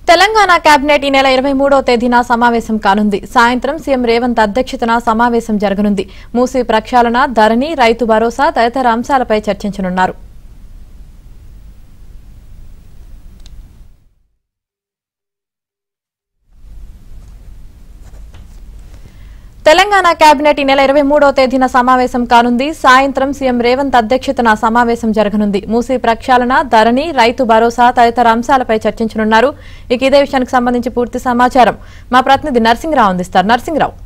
Telangana cabinet ఈ నెల ఇరవై మూడో తేదీన సమావేశం కానుంది సాయంత్రం సీఎం రేవంత్ అధ్యక్షతన సమావేశం జరగనుంది మూసీ ప్రక్షాళన ధరణి రైతు భరోసా తదితర అంశాలపై చర్చించనున్నారు తెలంగాణ కేబినెట్ ఈ నెల ఇరవై మూడో తేదీన సమావేశం కానుంది సాయంత్రం సీఎం రేవంత్ అధ్యక్షతన సమావేశం జరగనుంది మూసీ ప్రక్షాళన ధరణి రైతు భరోసా తదితర అంశాలపై చర్చించనున్నారు ఇక ఇదే విషయానికి సంబంధించి పూర్తి సమాచారం మా ప్రతినిధి నర్సింగ్రావు అందిస్తారు నర్సింగ్రావు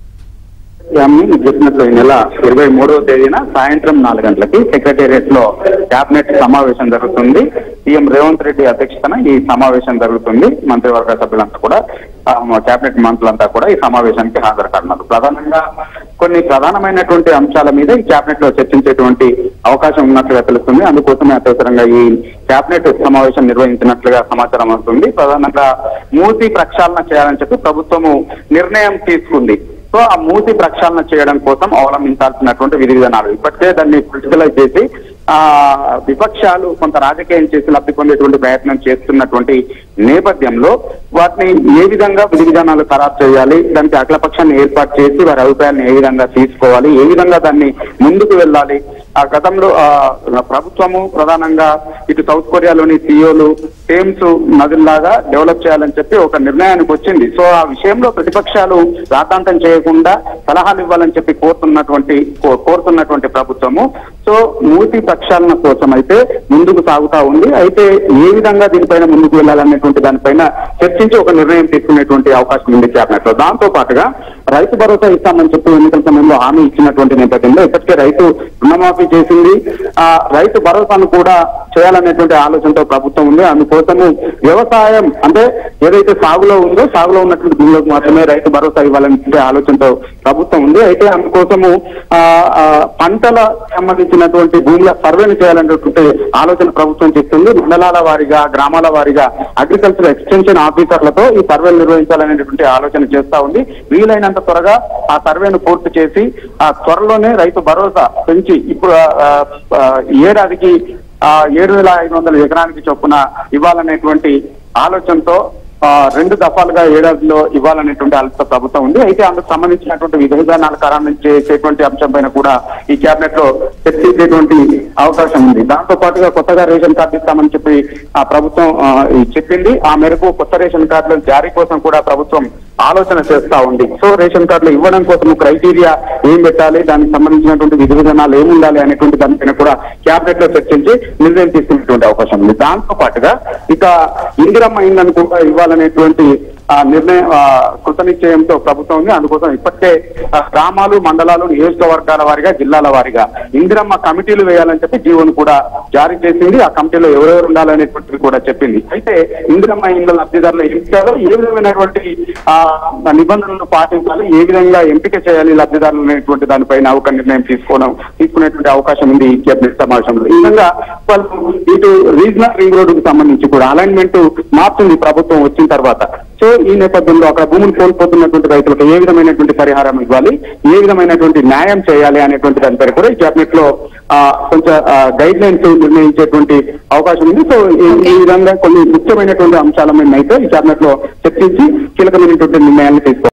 ని చెప్పినట్లు ఈ నెల ఇరవై మూడవ తేదీన సాయంత్రం నాలుగు గంటలకి సెక్రటేరియట్ లో కేబినెట్ సమావేశం జరుగుతుంది సీఎం రేవంత్ రెడ్డి అధ్యక్షతన ఈ సమావేశం జరుగుతుంది మంత్రివర్గ సభ్యులంతా కూడా ఆ, మా కేబినెట్ మంత్రులంతా కూడా ఈ సమావేశానికి హాజరు కానున్నారు ప్రధానంగా కొన్ని ప్రధానమైనటువంటి అంశాల మీద ఈ కేబినెట్ లో చర్చించేటువంటి అవకాశం ఉన్నట్లుగా తెలుస్తుంది అందుకోసమే అత్యవసరంగా ఈ కేబినెట్ సమావేశం నిర్వహించినట్లుగా సమాచారం వస్తుంది ప్రధానంగా మూసి ప్రక్షాళన చేయాలని చెప్పి ప్రభుత్వము నిర్ణయం తీసుకుంది సో ఆ మూసి ప్రక్షాళన చేయడం కోసం అవలంబించాల్సినటువంటి విధి విధానాలు ఇప్పటికే దాన్ని క్రిటికలైజ్ చేసి ఆ విపక్షాలు కొంత రాజకీయం చేసి లబ్ధి పొందేటువంటి ప్రయత్నం చేస్తున్నటువంటి నేపథ్యంలో వాటిని ఏ విధంగా విధి విధానాలు ఖరారు చేయాలి దానికి అఖిలపక్షాన్ని ఏర్పాటు చేసి వారి అభిప్రాయాలను ఏ విధంగా తీసుకోవాలి ఏ విధంగా దాన్ని ముందుకు వెళ్ళాలి ఆ గతంలో ఆ ప్రభుత్వము ప్రధానంగా ఇటు సౌత్ కొరియాలోని సియోలు థేమ్స్ నదుల్లాగా డెవలప్ చేయాలని చెప్పి ఒక నిర్ణయానికి వచ్చింది సో ఆ విషయంలో ప్రతిపక్షాలు రాతాంతం చేయకుండా సలహాలు ఇవ్వాలని చెప్పి కోరుతున్నటువంటి కో- కోరుతున్నటువంటి ప్రభుత్వము సో మూసి ప్రక్షాళన కోసం అయితే ముందుకు సాగుతా ఉంది అయితే ఏ విధంగా దీనిపైన ముందుకు వెళ్ళాలనేటువంటి దానిపైన చర్చించి ఒక నిర్ణయం తీసుకునేటువంటి అవకాశం ఉంది క్యాబినెట్ లో దాంతో పాటుగా రైతు భరోసా ఇస్తామని చెప్పి ఎన్నికల సమయంలో హామీ ఇచ్చినటువంటి నేపథ్యంలో ఇప్పటికే రైతు రుణమాఫీ చేసింది ఆ రైతు భరోసాను కూడా చేయాలనేటువంటి ఆలోచనతో ప్రభుత్వం ఉంది అందుకోసము వ్యవసాయం అంటే ఏదైతే సాగులో ఉందో సాగులో ఉన్నటువంటి భూములకు మాత్రమే రైతు భరోసా ఇవ్వాలనే ఆలోచనతో ప్రభుత్వం ఉంది అయితే అందుకోసము ఆ, ఆ, పంటల సంబంధించినటువంటి భూముల సర్వేను చేయాలనేటువంటి ఆలోచన ప్రభుత్వం చేస్తుంది మండలాల వారీగా గ్రామాల వారీగా అగ్రికల్చర్ ఎక్స్టెన్షన్ ఆఫీసర్లతో ఈ సర్వేలు నిర్వహించాలనేటువంటి ఆలోచన చేస్తా ఉంది వీలైనంత త్వరగా ఆ సర్వేను పూర్తి చేసి ఆ త్వరలోనే రైతు భరోసా పెంచి ఇప్పుడు ఆ, ఆ, ఏడాదికి ఆ ఏడు వేల ఐదు వందల ఎకరానికి చొప్పున ఇవ్వాలనేటువంటి ఆలోచనతో ఆ, రెండు దఫాలుగా ఏడాదిలో ఇవ్వాలనేటువంటి ఆలోచన ప్రభుత్వం ఉంది అయితే అందుకు సంబంధించినటువంటి విధి విధానాలు ఖరారు చేసేటువంటి అంశం పైన కూడా ఈ కేబినెట్ లో చర్చించేటువంటి అవకాశం ఉంది దాంతో పాటుగా కొత్తగా రేషన్ కార్డు ఇస్తామని చెప్పి ఆ ప్రభుత్వం ఆ, ఈ చెప్పింది ఆ మేరకు కొత్త రేషన్ కార్డుల జారీ కోసం కూడా ప్రభుత్వం ఆలోచన చేస్తా ఉంది సో రేషన్ కార్డులు ఇవ్వడం కోసం క్రైటీరియా ఏం పెట్టాలి దానికి సంబంధించినటువంటి విధి విధానాలు ఏమి ఉండాలి అనేటువంటి దానిపైన కూడా క్యాబినెట్ లో చర్చించి నిర్ణయం తీసుకునేటువంటి అవకాశం ఉంది దాంతో పాటుగా ఇక ఇందిరమ్మ ఇండ్లను కూడా ఇవ్వాలనేటువంటి ఆ నిర్ణయం ఆ, కృత నిశ్చయంతో ప్రభుత్వం ఉంది అందుకోసం ఇప్పటికే ఆ, గ్రామాలు మండలాలు నియోజకవర్గాల వారిగా జిల్లాల వారిగా ఇందిరమ్మ కమిటీలు వేయాలని చెప్పి జీవోను కూడా జారీ చేసింది ఆ కమిటీలో ఎవరెవరు ఉండాలనేటువంటిది కూడా చెప్పింది అయితే ఇందిరమ్మ ఇండ్ల లబ్ధిదారుల ఎంపికలో ఏ విధమైనటువంటి ఆ, నిబంధనలు పాటించాలి ఏ విధంగా ఎంపిక చేయాలి లబ్ధిదారులు అనేటువంటి దానిపైన ఒక నిర్ణయం తీసుకోవడం తీసుకునేటువంటి అవకాశం ఉంది ఈ కేబినెట్ సమావేశంలో ఈ విధంగా వాళ్ళు ఇటు రీజనల్ రింగ్ రోడ్డుకు సంబంధించి కూడా అలైన్మెంట్ మార్చింది ప్రభుత్వం వచ్చిన తర్వాత సో ఈ నేపథ్యంలో అక్కడ భూములు కోల్పోతున్నటువంటి రైతులకు ఏ విధమైనటువంటి పరిహారం ఇవ్వాలి ఏ విధమైనటువంటి న్యాయం చేయాలి అనేటువంటి దానిపై కూడా ఈ కేబినెట్ లో ఆ, కొంచెం గైడ్ లైన్స్ నిర్ణయించేటువంటి అవకాశం ఉంది సో ఈ- ఈ విధంగా కొన్ని ముఖ్యమైనటువంటి అంశాల మీద అయితే ఈ కేబినెట్ లో చర్చించి కీలకమైనటువంటి నిర్ణయాన్ని తీసుకోవాలి